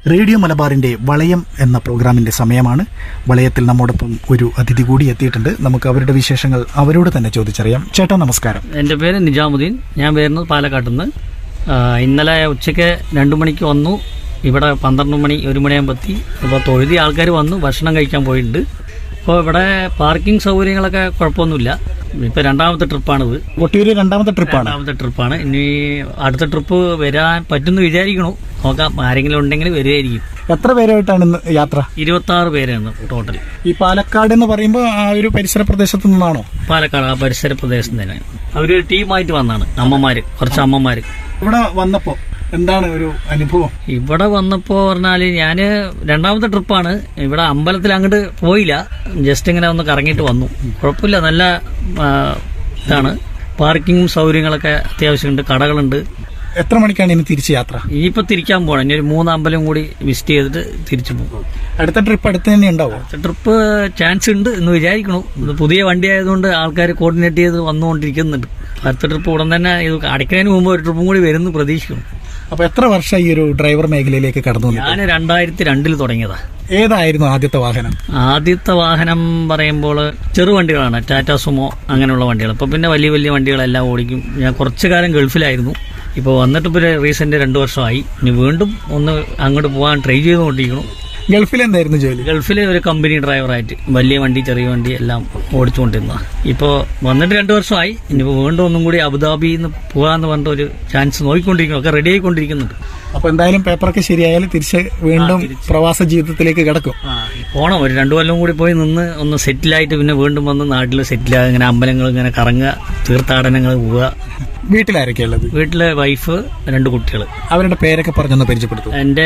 radio മലബാറിന്റെ വളയം എന്ന പ്രോഗ്രാമിന്റെ സമയമാണ് വളയത്തിൽ നമ്മോടൊപ്പം ഒരു അതിഥി കൂടി എത്തിയിട്ടുണ്ട് നമുക്ക് അവരുടെ വിശേഷങ്ങൾ അവരോട് തന്നെ ചോദിച്ചറിയാം ചേട്ടാ നമസ്കാരം എൻ്റെ പേര് നിജാമുദ്ദീൻ ഞാൻ വരുന്നത് പാലക്കാട്ടിൽ നിന്ന് ഇന്നലെ ഉച്ചയ്ക്ക് രണ്ട് മണിക്ക് വന്നു ഇവിടെ പന്ത്രണ്ട് മണി ഒരു മണിയാകുമ്പോൾ എത്തി അപ്പോൾ തൊഴുതി ആൾക്കാർ വന്നു ഭക്ഷണം കഴിക്കാൻ പോയിട്ടുണ്ട് അപ്പോൾ ഇവിടെ പാർക്കിംഗ് സൗകര്യങ്ങളൊക്കെ കുഴപ്പമൊന്നുമില്ല ഇപ്പോൾ രണ്ടാമത്തെ ട്രിപ്പാണിത് കൊട്ടിയൂര് രണ്ടാമത്തെ ട്രിപ്പാണ് രണ്ടാമത്തെ ട്രിപ്പാണ് ഇനി അടുത്ത ട്രിപ്പ് വരാൻ പറ്റുമെന്ന് വിചാരിക്കണു നോക്കാം ആരെങ്കിലും ഉണ്ടെങ്കിൽ വരുമായിരിക്കും എത്ര പേരായിട്ടാണ് ഇന്ന് യാത്ര ഇരുപത്താറ് പേരാണ് ടോട്ടൽ ഈ പാലക്കാട് എന്ന് പറയുമ്പോൾ ആ ഒരു പരിസര പ്രദേശത്തു നിന്നാണോ പാലക്കാട് ആ പരിസര പ്രദേശത്ത് തന്നെ അവരൊരു ടീമായിട്ട് വന്നാണ് അമ്മമാർ കുറച്ച് അമ്മമാർ ഇവിടെ വന്നപ്പോ എന്താണ് ഒരു അനുഭവം ഇവിടെ വന്നപ്പോൾ പറഞ്ഞാല് ഞാന് രണ്ടാമത്തെ ട്രിപ്പാണ് ഇവിടെ അമ്പലത്തിൽ അങ്ങോട്ട് പോയില്ല ജസ്റ്റ് ഇങ്ങനെ ഒന്ന് കറങ്ങിയിട്ട് വന്നു കുഴപ്പമില്ല നല്ല ആ, ഇതാണ് പാർക്കിംഗ് സൗകര്യങ്ങളൊക്കെ അത്യാവശ്യമുണ്ട് കടകളുണ്ട് എത്ര മണിക്കാണ് ഇനി തിരിച്ച് യാത്ര ഇനിയിപ്പോൾ തിരിക്കാൻ പോകണം ഇനി ഒരു മൂന്ന് അമ്പലം കൂടി വിസിറ്റ് ചെയ്തിട്ട് തിരിച്ചു പോകും അടുത്ത ട്രിപ്പ് അടുത്ത് തന്നെ ഉണ്ടാവോ ട്രിപ്പ് ചാൻസ് ഉണ്ട് എന്ന് വിചാരിക്കണു ഇത് പുതിയ വണ്ടി ആയതുകൊണ്ട് ആൾക്കാർ കോർഡിനേറ്റ് ചെയ്ത് വന്നുകൊണ്ടിരിക്കുന്നുണ്ട് അടുത്ത ട്രിപ്പ് ഉടൻ തന്നെ ഇത് അടയ്ക്കുന്നതിന് മുമ്പ് ഒരു ട്രിപ്പും കൂടി വരുന്നു പ്രതീക്ഷിക്കുന്നു അപ്പൊ എത്ര വർഷം ഈ ഒരു ഡ്രൈവർ മേഖലയിലേക്ക് കടന്നു വന്നു ഞാൻ രണ്ടായിരത്തി രണ്ടിൽ തുടങ്ങിയതാ ഏതായിരുന്നു ആദ്യത്തെ വാഹനം ആദ്യത്തെ വാഹനം പറയുമ്പോൾ ചെറുവണ്ടികളാണ് ടാറ്റ സുമോ അങ്ങനെയുള്ള വണ്ടികൾ അപ്പോൾ പിന്നെ വലിയ വലിയ വണ്ടികളെല്ലാം ഓടിക്കും ഞാൻ കുറച്ചു കാലം ഗൾഫിലായിരുന്നു ഇപ്പോൾ വന്നിട്ട് ഇപ്പോൾ റീസെന്റ് രണ്ട് വർഷമായി ഇനി വീണ്ടും ഒന്ന് അങ്ങോട്ട് പോകാൻ ട്രൈ ചെയ്തുകൊണ്ടിരിക്കണം ഗൾഫിൽ എന്തായിരുന്നു ജോലി ഗൾഫിലെ ഒരു കമ്പനി ഡ്രൈവറായിട്ട് വലിയ വണ്ടി ചെറിയ വണ്ടി എല്ലാം ഓടിച്ചുകൊണ്ടിരുന്ന ഇപ്പോൾ വന്നിട്ട് രണ്ട് വർഷമായി ഇനിയിപ്പോൾ വീണ്ടും ഒന്നും കൂടി അബുദാബിയിൽ നിന്ന് പോകാന്ന് പറഞ്ഞിട്ട് ഒരു ചാൻസ് നോക്കിക്കൊണ്ടിരിക്കുന്നു ഒക്കെ റെഡി ആയിക്കൊണ്ടിരിക്കുന്നുണ്ട് അപ്പൊ എന്തായാലും പേപ്പറൊക്കെ ശരിയായാൽ തിരിച്ച് വീണ്ടും പ്രവാസ ജീവിതത്തിലേക്ക് കിടക്കും പോണം ഒരു രണ്ടു കൊല്ലം കൂടി പോയി നിന്ന് ഒന്ന് സെറ്റിലായിട്ട് പിന്നെ വീണ്ടും വന്ന് നാട്ടിൽ സെറ്റിലാകുക ഇങ്ങനെ അമ്പലങ്ങൾ ഇങ്ങനെ കറങ്ങുക തീർത്ഥാടനങ്ങൾ പോവുക വീട്ടിലാരൊക്കെയുള്ളത് വീട്ടിലെ വൈഫ് രണ്ട് കുട്ടികൾ അവരുടെ പേരൊക്കെ പറഞ്ഞൊന്ന് പരിചയപ്പെടുത്തും എൻ്റെ